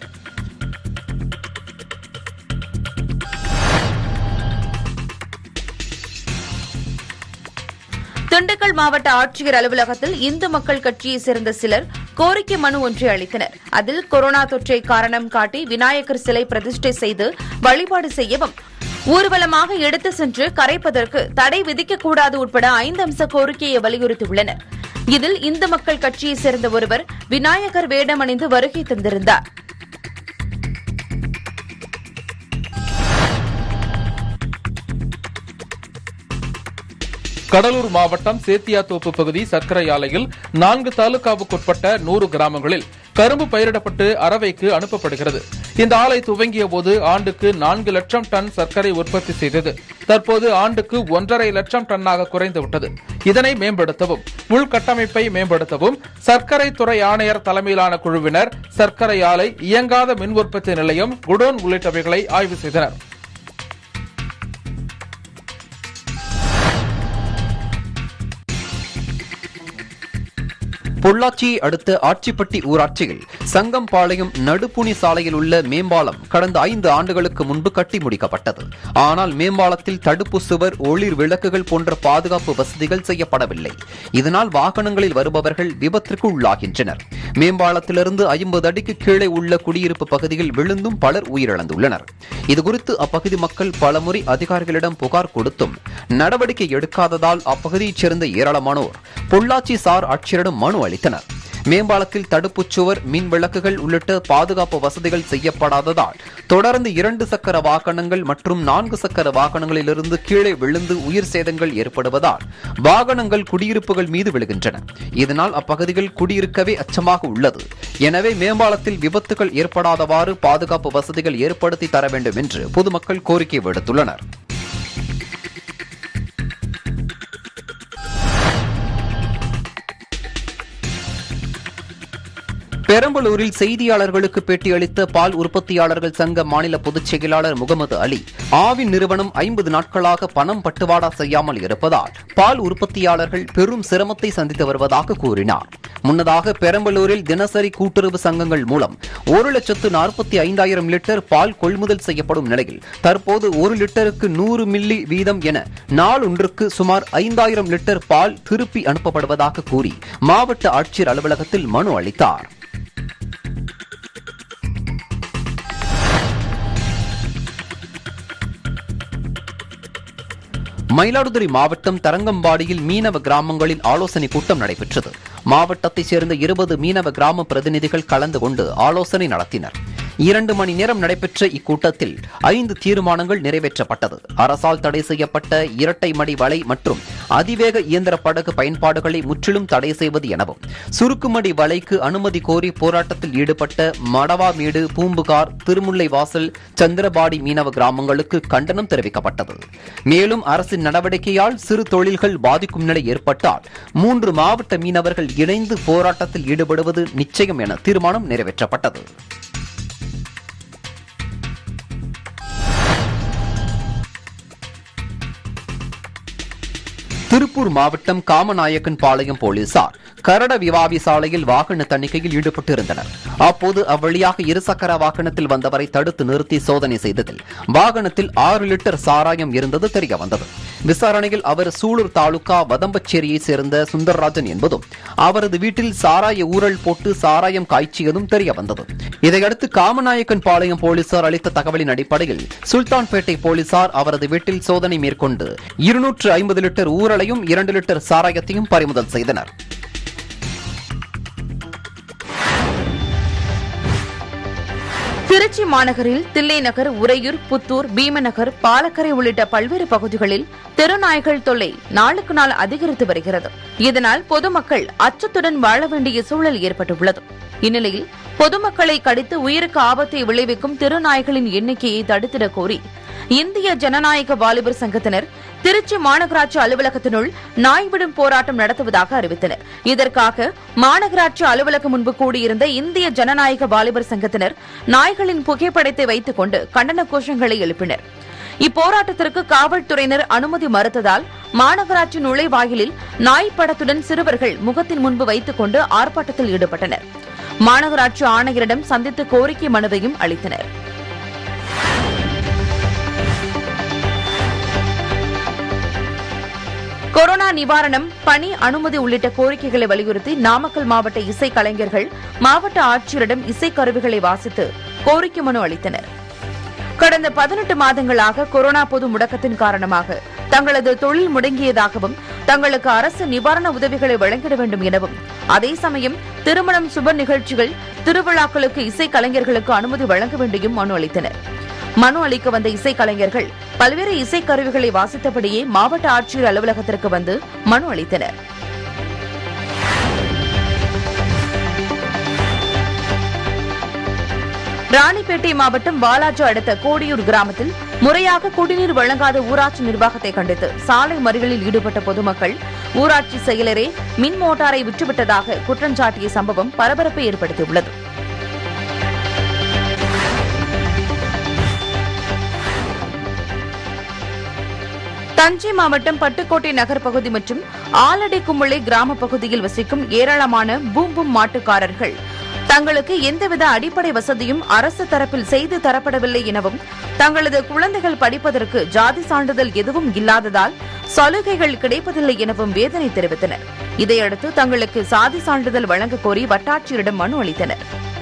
திண்டுக்கல் மாவட்ட ஆட்சியர் அலுவலகத்தில் இந்து மக்கள் கட்சியைச் சேர்ந்த சிலர் கோரிக்கை மனு ஒன்றை அளித்தனர் அதில் கொரோனா தொற்றை காரணம் காட்டி விநாயகர் சிலை பிரதிஷ்டை செய்து வழிபாடு செய்யவும் ஊர்வலமாக எடுத்து சென்று கரைப்பதற்கு தடை விதிக்கக்கூடாது உட்பட ஐந்து அம்ச கோரிக்கையை வலியுறுத்தியுள்ளனர் இதில் இந்து மக்கள் கட்சியைச் சேர்ந்த ஒருவர் விநாயகர் வேடமணிந்து வருகை தந்திருந்தார் கடலூர் மாவட்டம் சேத்தியாத்தோப்பு பகுதி சர்க்கரை ஆலையில் நான்கு தாலுகாவுக்குட்பட்ட நூறு கிராமங்களில் கரும்பு பயிரிடப்பட்டு அரவைக்கு அனுப்பப்படுகிறது இந்த ஆலை துவங்கிய போது ஆண்டுக்கு நான்கு லட்சம் டன் சர்க்கரை உற்பத்தி செய்தது தற்போது ஆண்டுக்கு ஒன்றரை லட்சம் டன்னாக குறைந்துவிட்டது இதனை மேம்படுத்தவும் உள்கட்டமைப்பை மேம்படுத்தவும் சர்க்கரை துறை ஆணையர் தலைமையிலான குழுவினர் சர்க்கரை ஆலை இயங்காத மின் உற்பத்தி நிலையம் குடோன் உள்ளிட்டவைகளை ஆய்வு செய்தனர் பொள்ளாச்சியை அடுத்த ஆட்சிப்பட்டி ஊராட்சியில் சங்கம்பாளையம் நடுப்புணி சாலையில் உள்ள மேம்பாலம் கடந்த ஐந்து ஆண்டுகளுக்கு முன்பு கட்டி முடிக்கப்பட்டது ஆனால் மேம்பாலத்தில் தடுப்பு சுவர் ஒளிர் விளக்குகள் போன்ற பாதுகாப்பு வசதிகள் செய்யப்படவில்லை இதனால் வாகனங்களில் வருபவர்கள் விபத்திற்கு உள்ளாகின்றனர் மேம்பாலத்திலிருந்து ஐம்பது அடிக்கு கீழே உள்ள குடியிருப்பு பகுதியில் விழுந்தும் பலர் உயிரிழந்துள்ளனர் இதுகுறித்து அப்பகுதி மக்கள் பலமுறை அதிகாரிகளிடம் புகார் கொடுத்தும் நடவடிக்கை எடுக்காததால் அப்பகுதியைச் சேர்ந்த ஏராளமானோர் பொள்ளாச்சி சார் ஆட்சியரிடம் மனு அளித்தனர் மேம்பாலத்தில் தடுப்புச் சுவர் மின் விளக்குகள் உள்ளிட்ட பாதுகாப்பு வசதிகள் செய்யப்படாததால் தொடர்ந்து இரண்டு சக்கர வாகனங்கள் மற்றும் நான்கு சக்கர வாகனங்களிலிருந்து கீழே விழுந்து உயிர் சேதங்கள் ஏற்படுவதால் வாகனங்கள் குடியிருப்புகள் மீது விழுகின்றன இதனால் அப்பகுதிகள் குடியிருக்கவே அச்சமாக உள்ளது எனவே மேம்பாலத்தில் விபத்துகள் ஏற்படாதவாறு பாதுகாப்பு வசதிகள் ஏற்படுத்தி தர வேண்டும் என்று பொதுமக்கள் கோரிக்கை விடுத்துள்ளனர் பெரம்பலூரில் செய்தியாளர்களுக்கு பேட்டியளித்த பால் உற்பத்தியாளர்கள் சங்க மாநில பொதுச் செயலாளர் முகமது அலி ஆவின் நிறுவனம் ஐம்பது நாட்களாக பணம் பட்டுவாடா செய்யாமல் இருப்பதால் பால் உற்பத்தியாளர்கள் பெரும் சிரமத்தை சந்தித்து வருவதாக கூறினார் முன்னதாக பெரம்பலூரில் தினசரி கூட்டுறவு சங்கங்கள் மூலம் ஒரு லட்சத்து நாற்பத்தி ஐந்தாயிரம் லிட்டர் பால் கொள்முதல் செய்யப்படும் நிலையில் தற்போது ஒரு லிட்டருக்கு நூறு மில்லி வீதம் என நாளொன்றுக்கு சுமார் ஐந்தாயிரம் லிட்டர் பால் திருப்பி அனுப்பப்படுவதாக கூறி மாவட்ட ஆட்சியர் அலுவலகத்தில் மனு அளித்தார் மயிலாடுதுறை மாவட்டம் தரங்கம்பாடியில் மீனவ கிராமங்களின் ஆலோசனை கூட்டம் நடைபெற்றது மாவட்டத்தைச் சேர்ந்த இருபது மீனவ கிராம பிரதிநிதிகள் கலந்து கொண்டு ஆலோசனை நடத்தினர் இரண்டு மணி நேரம் நடைபெற்ற இக்கூட்டத்தில் ஐந்து தீர்மானங்கள் நிறைவேற்றப்பட்டது அரசால் தடை செய்யப்பட்ட இரட்டை மடி வலை மற்றும் அதிவேக இயந்திர படகு பயன்பாடுகளை முற்றிலும் தடை செய்வது எனவும் சுருக்குமடி வலைக்கு அனுமதி கோரி போராட்டத்தில் ஈடுபட்ட மடவாமேடு பூம்புகார் திருமுல்லை வாசல் சந்திரபாடி மீனவ கிராமங்களுக்கு கண்டனம் தெரிவிக்கப்பட்டது மேலும் அரசின் நடவடிக்கையால் சிறு தொழில்கள் பாதிக்கும் நிலை ஏற்பட்டால் மூன்று மாவட்ட மீனவர்கள் இணைந்து போராட்டத்தில் ஈடுபடுவது நிச்சயம் என தீர்மானம் நிறைவேற்றப்பட்டது திருப்பூர் மாவட்டம் காமநாயக்கன் பாளையம் போலீசார் கரட விவாவி சாலையில் வாகன தணிக்கையில் ஈடுபட்டிருந்தனர் அப்போது அவ்வழியாக இருசக்கர வாகனத்தில் வந்தவரை தடுத்து நிறுத்தி சோதனை செய்ததில் வாகனத்தில் ஆறு லிட்டர் சாராயம் இருந்தது தெரிய வந்தது விசாரணையில் அவர் சூலூர் தாலுகா வதம்பச்சேரியைச் சேர்ந்த சுந்தரராஜன் என்பதும் அவரது வீட்டில் சாராய ஊழல் போட்டு சாராயம் காய்ச்சியதும் தெரிய வந்தது இதையடுத்து காமநாயக்கன் பாளையம் போலீசார் அளித்த தகவலின் அடிப்படையில் சுல்தான்பேட்டை போலீசார் அவரது வீட்டில் சோதனை மேற்கொண்டு இருநூற்று ஐம்பது லிட்டர் ஊரலையும் இரண்டு லிட்டர் சாராயத்தையும் பறிமுதல் செய்தனர் திருச்சி மாநகரில் தில்லைநகர் உறையூர் புத்தூர் பீமநகர் பாலக்கரை உள்ளிட்ட பல்வேறு பகுதிகளில் தெருநாய்கள் தொல்லை நாளுக்கு நாள் அதிகரித்து வருகிறது இதனால் பொதுமக்கள் அச்சத்துடன் வாழ வேண்டிய சூழல் ஏற்பட்டுள்ளது இந்நிலையில் பொதுமக்களை கடித்து உயிருக்கு ஆபத்தை விளைவிக்கும் தெருநாய்களின் எண்ணிக்கையை தடுத்திடக் கோரி இந்திய ஜனநாயக வாலிபர் சங்கத்தினர் திருச்சி மாநகராட்சி அலுவலகத்தினுள் நாய் விடும் போராட்டம் நடத்துவதாக அறிவித்தனர் இதற்காக மாநகராட்சி அலுவலகம் முன்பு கூடியிருந்த இந்திய ஜனநாயக வாலிபர் சங்கத்தினர் நாய்களின் புகைப்படத்தை வைத்துக் கொண்டு கண்டன கோஷங்களை எழுப்பினர் இப்போராட்டத்திற்கு காவல்துறையினர் அனுமதி மறுத்ததால் மாநகராட்சி நுழைவாயிலில் நாய் படத்துடன் சிறுவர்கள் முகத்தின் முன்பு வைத்துக் கொண்டு ஆர்ப்பாட்டத்தில் ஈடுபட்டனர் மாநகராட்சி ஆணையரிடம் சந்தித்து கோரிக்கை மனுவையும் அளித்தனர் கொரோனா நிவாரணம் பணி அனுமதி உள்ளிட்ட கோரிக்கைகளை வலியுறுத்தி நாமக்கல் மாவட்ட இசை கலைஞர்கள் மாவட்ட ஆட்சியரிடம் இசைக்கருவிகளை வாசித்து கோரிக்கை மனு அளித்தனர் கடந்த பதினெட்டு மாதங்களாக கொரோனா பொது முடக்கத்தின் காரணமாக தங்களது தொழில் முடங்கியதாகவும் தங்களுக்கு அரசு நிவாரண உதவிகளை வழங்கிட வேண்டும் எனவும் அதே சமயம் திருமணம் சுப நிகழ்ச்சிகள் திருவிழாக்களுக்கு இசை கலைஞர்களுக்கு அனுமதி வழங்க வேண்டியும் மனு அளித்தனர் மனு அளிக்க வந்த இசை கலைஞர்கள் பல்வேறு இசைக்கருவிகளை வாசித்தபடியே மாவட்ட ஆட்சியர் அலுவலகத்திற்கு வந்து மனு அளித்தனர் ராணிப்பேட்டை மாவட்டம் வாலாஜா அடுத்த கோடியூர் கிராமத்தில் முறையாக குடிநீர் வழங்காத ஊராட்சி நிர்வாகத்தை கண்டித்து சாலை மறியலில் ஈடுபட்ட பொதுமக்கள் ஊராட்சி செயலரே மின் மோட்டாரை விற்றுவிட்டதாக குற்றஞ்சாட்டிய சம்பவம் பரபரப்பை ஏற்படுத்தியுள்ளது தஞ்சை மாவட்டம் பட்டுக்கோட்டை நகர் பகுதி மற்றும் ஆலடி கும்பளை கிராம பகுதியில் வசிக்கும் ஏராளமான பூம் பூம் மாட்டுக்காரர்கள் தங்களுக்கு எந்தவித அடிப்படை வசதியும் அரசு தரப்பில் செய்து தரப்படவில்லை எனவும் தங்களது குழந்தைகள் படிப்பதற்கு ஜாதி சான்றிதழ் எதுவும் இல்லாததால் சலுகைகள் கிடைப்பதில்லை எனவும் வேதனை தெரிவித்தனர் இதையடுத்து தங்களுக்கு சாதி சான்றிதழ் வழங்க கோரி வட்டாட்சியரிடம் மனு அளித்தனர்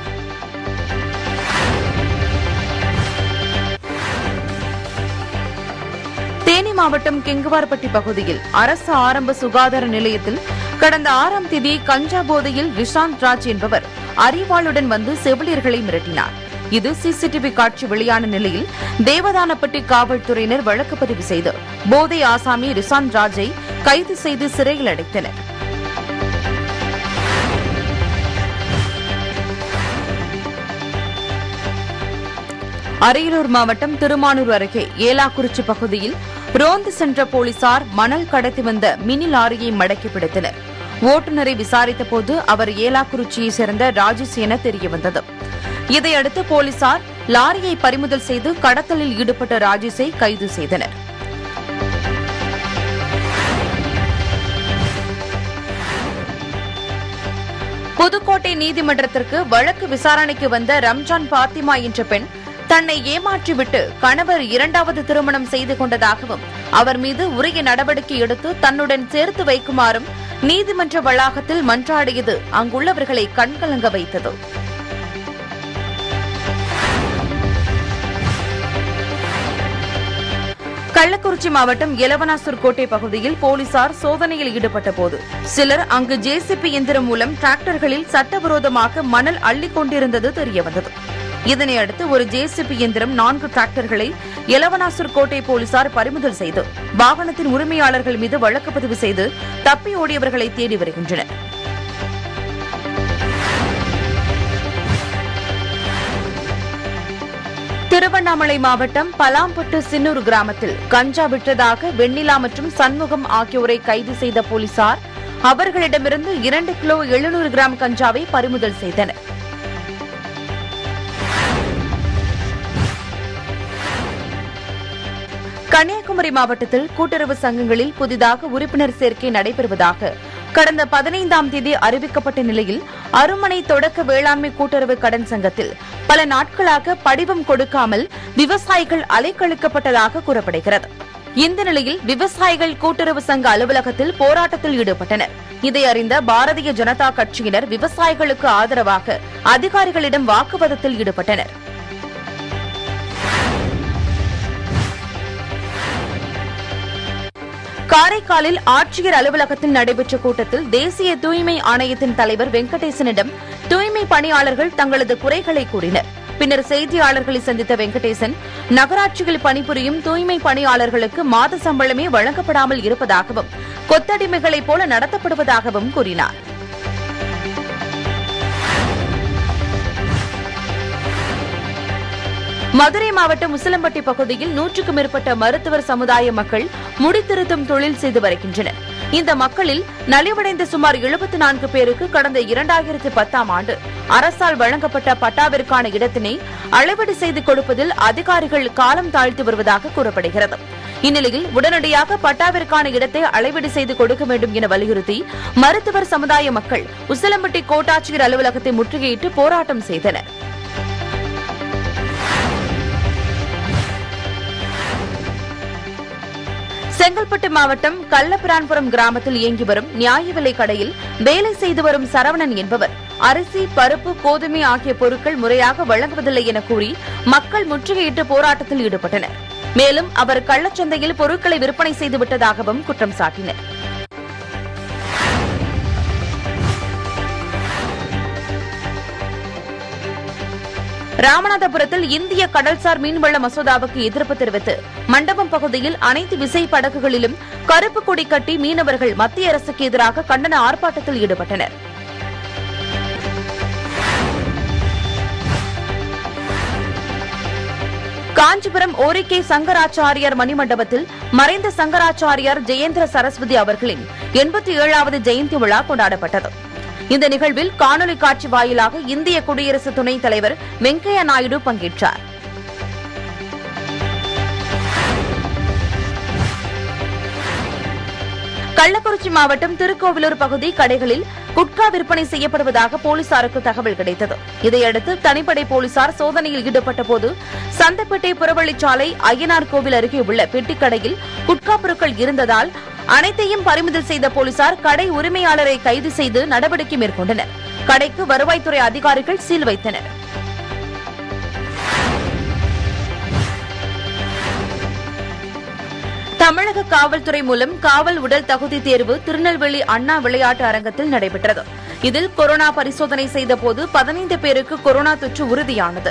தேனி மாவட்டம் கெங்குவார்பட்டி பகுதியில் அரசு ஆரம்ப சுகாதார நிலையத்தில் கடந்த ஆறாம் தேதி கஞ்சா போதையில் ரிஷாந்த் ராஜ் என்பவர் அறிவாளுடன் வந்து செவிலியர்களை மிரட்டினார் இது சிசிடிவி காட்சி வெளியான நிலையில் தேவதானப்பட்டி காவல்துறையினர் வழக்கு பதிவு செய்து போதை ஆசாமி ரிஷாந்த் ராஜை கைது செய்து சிறையில் அடைத்தனர் அரியலூர் மாவட்டம் திருமானூர் அருகே ஏலாக்குறிச்சி பகுதியில் ரோந்து சென்ற போலீசார் மணல் கடத்தி வந்த மினி லாரியை மடக்கி பிடித்தனர் ஓட்டுநரை விசாரித்தபோது அவர் ஏலாக்குறிச்சியைச் சேர்ந்த ராஜேஷ் என தெரியவந்தது இதையடுத்து போலீசார் லாரியை பறிமுதல் செய்து கடத்தலில் ஈடுபட்ட ராஜேஷை கைது செய்தனர் புதுக்கோட்டை நீதிமன்றத்திற்கு வழக்கு விசாரணைக்கு வந்த ரம்ஜான் பாத்திமா என்ற பெண் தன்னை ஏமாற்றிவிட்டு கணவர் இரண்டாவது திருமணம் செய்து கொண்டதாகவும் அவர் மீது உரிய நடவடிக்கை எடுத்து தன்னுடன் சேர்த்து வைக்குமாறும் நீதிமன்ற வளாகத்தில் மன்றாடியது அங்குள்ளவர்களை கண்கலங்க வைத்தது கள்ளக்குறிச்சி மாவட்டம் எலவனாசூர் கோட்டை பகுதியில் போலீசார் சோதனையில் ஈடுபட்ட போது சிலர் அங்கு ஜேசிபி எந்திரம் மூலம் டிராக்டர்களில் சட்டவிரோதமாக மணல் அள்ளிக் கொண்டிருந்தது தெரியவந்தது இதனையடுத்து ஒரு ஜேசிபி எந்திரம் நான்கு டிராக்டர்களை எலவனாசூர் கோட்டை போலீசார் பறிமுதல் செய்து வாகனத்தின் உரிமையாளர்கள் மீது வழக்கு பதிவு செய்து தப்பி ஓடியவர்களை தேடி வருகின்றனர் திருவண்ணாமலை மாவட்டம் பலாம்பட்டு சின்னூர் கிராமத்தில் கஞ்சா விற்றதாக வெண்ணிலா மற்றும் சண்முகம் ஆகியோரை கைது செய்த போலீசார் அவர்களிடமிருந்து இரண்டு கிலோ எழுநூறு கிராம் கஞ்சாவை பறிமுதல் செய்தனர் கன்னியாகுமரி மாவட்டத்தில் கூட்டுறவு சங்கங்களில் புதிதாக உறுப்பினர் சேர்க்கை நடைபெறுவதாக கடந்த பதினைந்தாம் தேதி அறிவிக்கப்பட்ட நிலையில் அருமனை தொடக்க வேளாண்மை கூட்டுறவு கடன் சங்கத்தில் பல நாட்களாக படிவம் கொடுக்காமல் விவசாயிகள் அலைக்கழிக்கப்பட்டதாக கூறப்படுகிறது இந்த நிலையில் விவசாயிகள் கூட்டுறவு சங்க அலுவலகத்தில் போராட்டத்தில் ஈடுபட்டனர் இதை அறிந்த பாரதிய ஜனதா கட்சியினர் விவசாயிகளுக்கு ஆதரவாக அதிகாரிகளிடம் வாக்குவாதத்தில் ஈடுபட்டனர் காரைக்காலில் ஆட்சியர் அலுவலகத்தில் நடைபெற்ற கூட்டத்தில் தேசிய தூய்மை ஆணையத்தின் தலைவர் வெங்கடேசனிடம் தூய்மை பணியாளர்கள் தங்களது குறைகளை கூறினர் பின்னர் செய்தியாளர்களை சந்தித்த வெங்கடேசன் நகராட்சியில் பணிபுரியும் தூய்மை பணியாளர்களுக்கு மாத சம்பளமே வழங்கப்படாமல் இருப்பதாகவும் கொத்தடிமைகளைப் போல நடத்தப்படுவதாகவும் கூறினார் மதுரை மாவட்டம் உசிலம்பட்டி பகுதியில் நூற்றுக்கும் மேற்பட்ட மருத்துவர் சமுதாய மக்கள் முடித்திருத்தும் தொழில் செய்து வருகின்றனர் இந்த மக்களில் நலிவடைந்த சுமார் எழுபத்தி நான்கு பேருக்கு கடந்த இரண்டாயிரத்து பத்தாம் ஆண்டு அரசால் வழங்கப்பட்ட பட்டாவிற்கான இடத்தினை அளவீடு செய்து கொடுப்பதில் அதிகாரிகள் காலம் தாழ்த்தி வருவதாக கூறப்படுகிறது இந்நிலையில் உடனடியாக பட்டாவிற்கான இடத்தை அளவீடு செய்து கொடுக்க வேண்டும் என வலியுறுத்தி மருத்துவர் சமுதாய மக்கள் உசிலம்பட்டி கோட்டாட்சியர் அலுவலகத்தை முற்றுகையிட்டு போராட்டம் செய்தனர் செங்கல்பட்டு மாவட்டம் கள்ளபிரான்புரம் கிராமத்தில் இயங்கி வரும் நியாய விலை கடையில் வேலை செய்து வரும் சரவணன் என்பவர் அரிசி பருப்பு கோதுமை ஆகிய பொருட்கள் முறையாக வழங்குவதில்லை என கூறி மக்கள் முற்றுகையிட்டு போராட்டத்தில் ஈடுபட்டனர் மேலும் அவர் கள்ளச்சந்தையில் பொருட்களை விற்பனை செய்து விட்டதாகவும் குற்றம் சாட்டினர் ராமநாதபுரத்தில் இந்திய கடல்சார் மீன்வள மசோதாவுக்கு எதிர்ப்பு தெரிவித்து மண்டபம் பகுதியில் அனைத்து விசை படகுகளிலும் கருப்பு கொடி கட்டி மீனவர்கள் மத்திய அரசுக்கு எதிராக கண்டன ஆர்ப்பாட்டத்தில் ஈடுபட்டனர் காஞ்சிபுரம் ஓரிக்கை சங்கராச்சாரியார் மணிமண்டபத்தில் மறைந்த சங்கராச்சாரியார் ஜெயேந்திர சரஸ்வதி அவர்களின் எண்பத்தி ஏழாவது ஜெயந்தி விழா கொண்டாடப்பட்டது இந்த நிகழ்வில் காணொலி காட்சி வாயிலாக இந்திய குடியரசு துணைத் தலைவர் வெங்கையா நாயுடு பங்கேற்றார் கள்ளக்குறிச்சி மாவட்டம் திருக்கோவிலூர் பகுதி கடைகளில் குட்கா விற்பனை செய்யப்படுவதாக போலீசாருக்கு தகவல் கிடைத்தது இதையடுத்து தனிப்படை போலீசார் சோதனையில் ஈடுபட்ட போது சந்தப்பேட்டை புறவழிச்சாலை ஐயனார் கோவில் அருகே உள்ள பெட்டிக்கடையில் குட்கா பொருட்கள் இருந்ததால் அனைத்தையும் பறிமுதல் செய்த போலீசார் கடை உரிமையாளரை கைது செய்து நடவடிக்கை மேற்கொண்டனர் கடைக்கு வருவாய்த்துறை அதிகாரிகள் சீல் வைத்தனர் தமிழக காவல்துறை மூலம் காவல் உடல் தகுதி தேர்வு திருநெல்வேலி அண்ணா விளையாட்டு அரங்கத்தில் நடைபெற்றது இதில் கொரோனா பரிசோதனை செய்தபோது பதினைந்து பேருக்கு கொரோனா தொற்று உறுதியானது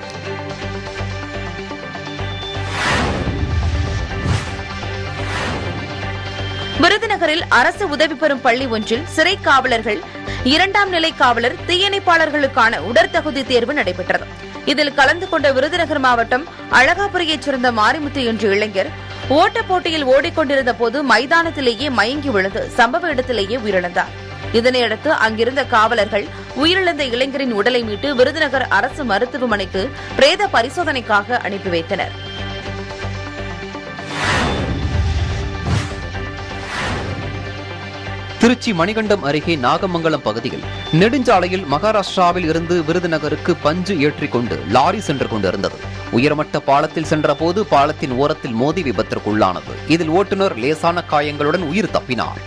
விருதுநகரில் அரசு உதவி பெறும் பள்ளி ஒன்றில் சிறை காவலர்கள் இரண்டாம் நிலை காவலர் தீயணைப்பாளர்களுக்கான உடற்தகுதி தேர்வு நடைபெற்றது இதில் கலந்து கொண்ட விருதுநகர் மாவட்டம் அழகாபுரியைச் சேர்ந்த மாரிமுத்து என்ற இளைஞர் ஓட்டப் போட்டியில் ஓடிக்கொண்டிருந்த போது மைதானத்திலேயே மயங்கி விழுந்து சம்பவ இடத்திலேயே உயிரிழந்தார் இதனையடுத்து அங்கிருந்த காவலர்கள் உயிரிழந்த இளைஞரின் உடலை மீட்டு விருதுநகர் அரசு மருத்துவமனைக்கு பிரேத பரிசோதனைக்காக அனுப்பி வைத்தனர் திருச்சி மணிகண்டம் அருகே நாகமங்கலம் பகுதியில் நெடுஞ்சாலையில் மகாராஷ்டிராவில் இருந்து விருதுநகருக்கு பஞ்சு ஏற்றிக் கொண்டு லாரி சென்று கொண்டிருந்தது உயர்மட்ட பாலத்தில் சென்றபோது பாலத்தின் ஓரத்தில் மோதி விபத்திற்குள்ளானது இதில் ஓட்டுநர் லேசான காயங்களுடன் உயிர் தப்பினார்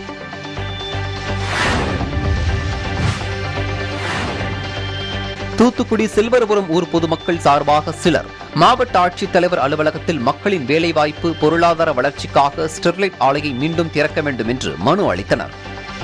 தூத்துக்குடி செல்வரபுரம் ஊர் பொதுமக்கள் சார்பாக சிலர் மாவட்ட ஆட்சித்தலைவர் அலுவலகத்தில் மக்களின் வேலைவாய்ப்பு பொருளாதார வளர்ச்சிக்காக ஸ்டெர்லைட் ஆலையை மீண்டும் திறக்க வேண்டும் என்று மனு அளித்தனர்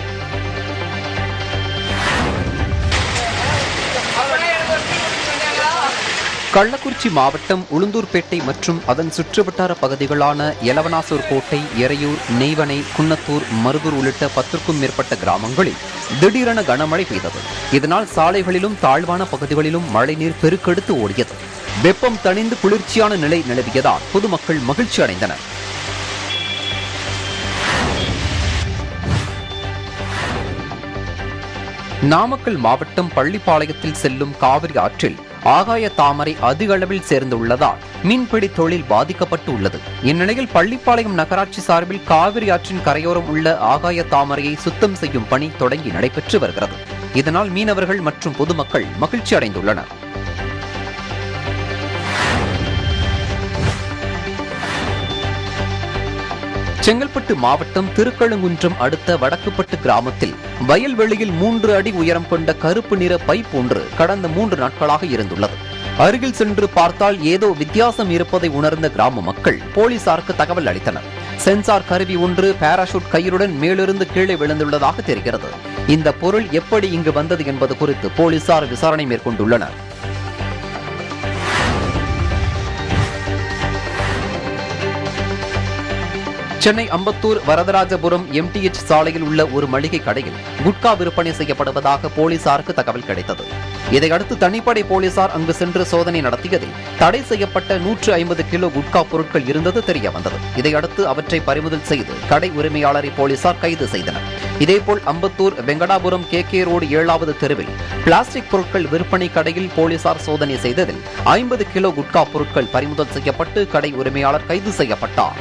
கள்ளக்குறிச்சி மாவட்டம் உளுந்தூர்பேட்டை மற்றும் அதன் சுற்றுவட்டார பகுதிகளான எலவனாசூர் கோட்டை எறையூர் நெய்வனை குன்னத்தூர் மருதூர் உள்ளிட்ட பத்திற்கும் மேற்பட்ட கிராமங்களில் திடீரென கனமழை பெய்தது இதனால் சாலைகளிலும் தாழ்வான பகுதிகளிலும் மழைநீர் பெருக்கெடுத்து ஓடியது வெப்பம் தணிந்து குளிர்ச்சியான நிலை நிலவியதால் பொதுமக்கள் மகிழ்ச்சி அடைந்தனர் நாமக்கல் மாவட்டம் பள்ளிப்பாளையத்தில் செல்லும் காவிரி ஆற்றில் ஆகாய தாமரை அதிக அளவில் சேர்ந்துள்ளதால் மீன்பிடி தொழில் பாதிக்கப்பட்டு உள்ளது இந்நிலையில் பள்ளிப்பாளையம் நகராட்சி சார்பில் காவிரி ஆற்றின் கரையோரம் உள்ள ஆகாய தாமரையை சுத்தம் செய்யும் பணி தொடங்கி நடைபெற்று வருகிறது இதனால் மீனவர்கள் மற்றும் பொதுமக்கள் மகிழ்ச்சி அடைந்துள்ளனர் செங்கல்பட்டு மாவட்டம் திருக்கழுங்குன்றம் அடுத்த வடக்குப்பட்டு கிராமத்தில் வயல்வெளியில் மூன்று அடி உயரம் கொண்ட கருப்பு நிற பைப் ஒன்று கடந்த மூன்று நாட்களாக இருந்துள்ளது அருகில் சென்று பார்த்தால் ஏதோ வித்தியாசம் இருப்பதை உணர்ந்த கிராம மக்கள் போலீசாருக்கு தகவல் அளித்தனர் சென்சார் கருவி ஒன்று பாராசூட் கயிறுடன் மேலிருந்து கீழே விழுந்துள்ளதாக தெரிகிறது இந்த பொருள் எப்படி இங்கு வந்தது என்பது குறித்து போலீசார் விசாரணை மேற்கொண்டுள்ளனர் சென்னை அம்பத்தூர் வரதராஜபுரம் எம்டிஎச் சாலையில் உள்ள ஒரு மளிகை கடையில் குட்கா விற்பனை செய்யப்படுவதாக போலீசாருக்கு தகவல் கிடைத்தது இதையடுத்து தனிப்படை போலீசார் அங்கு சென்று சோதனை நடத்தியதில் தடை செய்யப்பட்ட நூற்று ஐம்பது கிலோ குட்கா பொருட்கள் இருந்தது தெரிய வந்தது இதையடுத்து அவற்றை பறிமுதல் செய்து கடை உரிமையாளரை போலீசார் கைது செய்தனர் இதேபோல் Ambattur Venkatapuram K K road ஏழாவது தெருவில் பிளாஸ்டிக் பொருட்கள் விற்பனை கடையில் போலீசார் சோதனை செய்ததில் ஐம்பது கிலோ குட்கா பொருட்கள் பறிமுதல் செய்யப்பட்டு கடை உரிமையாளர் கைது செய்யப்பட்டார்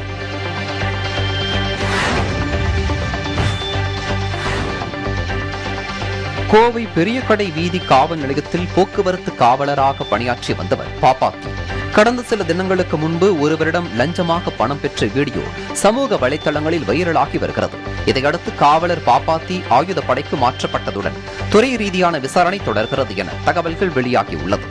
கோவை பெரிய கடை வீதி காவல் நிலையத்தில் போக்குவரத்து காவலராக பணியாற்றி வந்தவர் பாப்பாத்தி கடந்த சில தினங்களுக்கு முன்பு ஒருவரிடம் லஞ்சமாக பணம் பெற்ற வீடியோ சமூக வலைதளங்களில் வைரலாகி வருகிறது இதையடுத்து காவலர் பாப்பாத்தி ஆயுத படைக்கு மாற்றப்பட்டதுடன் துறை ரீதியான விசாரணை தொடர்கிறது என தகவல்கள் வெளியாகியுள்ளது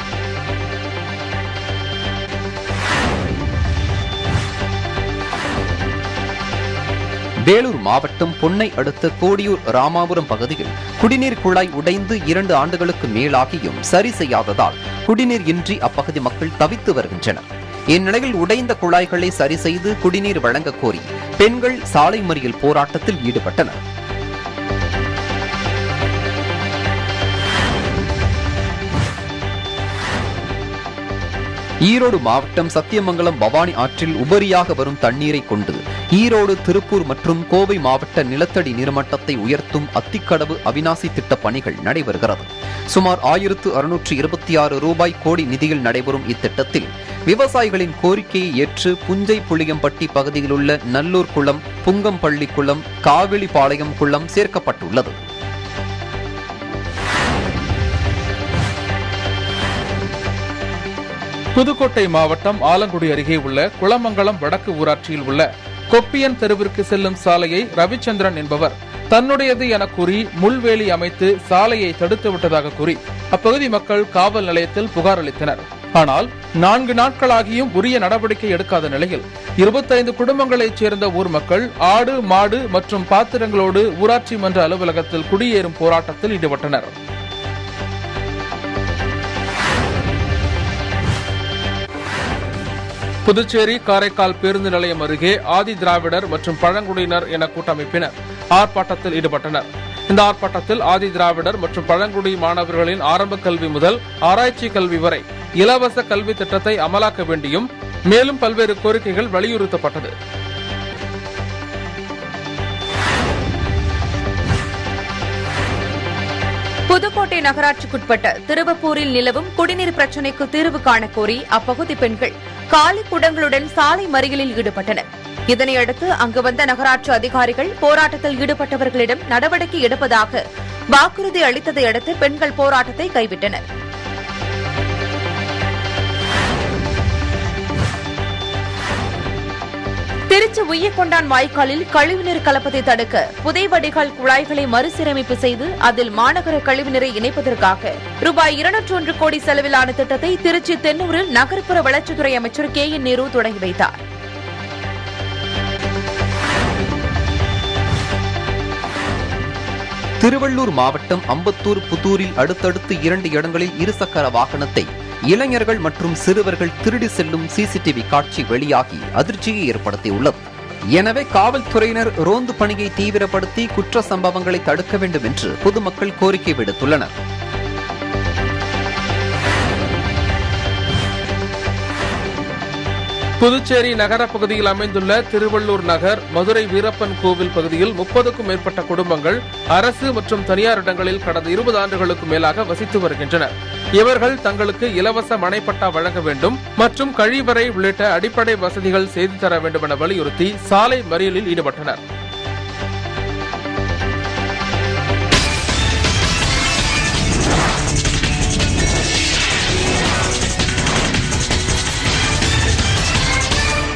வேலூர் மாவட்டம் பொன்னை அடுத்த கோடியூர் ராமாபுரம் பகுதியில் குடிநீர் குழாய் உடைந்து இரண்டு ஆண்டுகளுக்கு மேலாகியும் சரி செய்யாததால் குடிநீர் இன்றி அப்பகுதி மக்கள் தவித்து வருகின்றனர் இந்நிலையில் உடைந்த குழாய்களை சரி செய்து குடிநீர் வழங்கக் கோரி பெண்கள் சாலை மறியல் போராட்டத்தில் ஈடுபட்டனர் ஈரோடு மாவட்டம் சத்தியமங்கலம் பவானி ஆற்றில் உபரியாக வரும் தண்ணீரை கொண்டு ஈரோடு திருப்பூர் மற்றும் கோவை மாவட்ட நிலத்தடி நீர்மட்டத்தை உயர்த்தும் அத்திக்கடவு அவினாசி திட்ட பணிகள் நடைபெறுகிறது சுமார் ஆயிரத்து அறுநூற்று இருபத்தி ஆறு ரூபாய் கோடி நிதியில் நடைபெறும் இத்திட்டத்தில் விவசாயிகளின் கோரிக்கையை ஏற்று புஞ்சை புளியம்பட்டி பகுதியிலுள்ள நல்லூர் குளம் புங்கம்பள்ளி குளம் காவிளிபாளையம் குளம் சேர்க்கப்பட்டுள்ளது புதுக்கோட்டை மாவட்டம் ஆலங்குடி அருகே உள்ள குளமங்கலம் வடக்கு ஊராட்சியில் உள்ள கொப்பியன் தெருவிற்கு செல்லும் சாலையை ரவிச்சந்திரன் என்பவர் தன்னுடையது என கூறி முள்வேலி அமைத்து சாலையை தடுத்து விட்டதாக கூறி அப்பகுதி மக்கள் காவல் நிலையத்தில் புகார் அளித்தனர் ஆனால் நான்கு நாட்களாகியும் உரிய நடவடிக்கை எடுக்காத நிலையில் இருபத்தைந்து குடும்பங்களைச் சேர்ந்த ஊர் மக்கள் ஆடு மாடு மற்றும் பாத்திரங்களோடு ஊராட்சி மன்ற அலுவலகத்தில் குடியேறும் போராட்டத்தில் ஈடுபட்டனர் புதுச்சேரி காரைக்கால் பேருந்து நிலையம் அருகே ஆதி திராவிடர் மற்றும் பழங்குடியினர் என கூட்டமைப்பினர் ஆர்ப்பாட்டத்தில் ஈடுபட்டனர் இந்த ஆர்ப்பாட்டத்தில் ஆதி திராவிடர் மற்றும் பழங்குடி மாணவர்களின் ஆரம்ப கல்வி முதல் ஆராய்ச்சி கல்வி வரை இலவச கல்வி திட்டத்தை அமலாக்க வேண்டியும் மேலும் பல்வேறு கோரிக்கைகள் வலியுறுத்தப்பட்டது புதுக்கோட்டை நகராட்சிக்குட்பட்ட திருவப்பூரில் நிலவும் குடிநீர் பிரச்சினைக்கு தீர்வு காண கோரி அப்பகுதி பெண்கள் காலி குடங்களுடன் சாலை மறியலில் ஈடுபட்டனர் இதனையடுத்து அங்கு வந்த நகராட்சி அதிகாரிகள் போராட்டத்தில் ஈடுபட்டவர்களிடம் நடவடிக்கை எடுப்பதாக வாக்குறுதி அளித்ததை அடுத்து பெண்கள் போராட்டத்தை கைவிட்டனர் திருச்சி உய்யக்கொண்டான் வாய்க்காலில் கழிவுநீர் கலப்பதை தடுக்க புதை வடிகால் குழாய்களை மறுசீரமைப்பு செய்து அதில் மாநகர கழிவுநீரை இணைப்பதற்காக ரூபாய் இருநூற்று ஒன்று கோடி செலவிலான திட்டத்தை திருச்சி தென்னூரில் நகர்ப்புற வளர்ச்சித்துறை அமைச்சர் கே என் நேரு தொடங்கி வைத்தார் திருவள்ளூர் மாவட்டம் அம்பத்தூர் புதூரில் அடுத்தடுத்து இரண்டு இடங்களில் இருசக்கர வாகனத்தை இளைஞர்கள் மற்றும் சிறுவர்கள் திருடி செல்லும் சிசிடிவி காட்சி வெளியாகி அதிர்ச்சியை ஏற்படுத்தியுள்ளது எனவே காவல்துறையினர் ரோந்து பணியை தீவிரப்படுத்தி குற்ற சம்பவங்களை தடுக்க வேண்டும் என்று பொதுமக்கள் கோரிக்கை விடுத்துள்ளனர் புதுச்சேரி நகர பகுதியில் அமைந்துள்ள திருவள்ளூர் நகர் மதுரை வீரப்பன் கோவில் பகுதியில் முப்பதுக்கும் மேற்பட்ட குடும்பங்கள் அரசு மற்றும் தனியார் இடங்களில் கடந்த இருபது ஆண்டுகளுக்கு மேலாக வசித்து வருகின்றனர் இவர்கள் தங்களுக்கு இலவச மனைப்பட்டா வழங்க வேண்டும் மற்றும் கழிவறை உள்ளிட்ட அடிப்படை வசதிகள் செய்து தர வேண்டும் என வலியுறுத்தி சாலை மறியலில் ஈடுபட்டனர்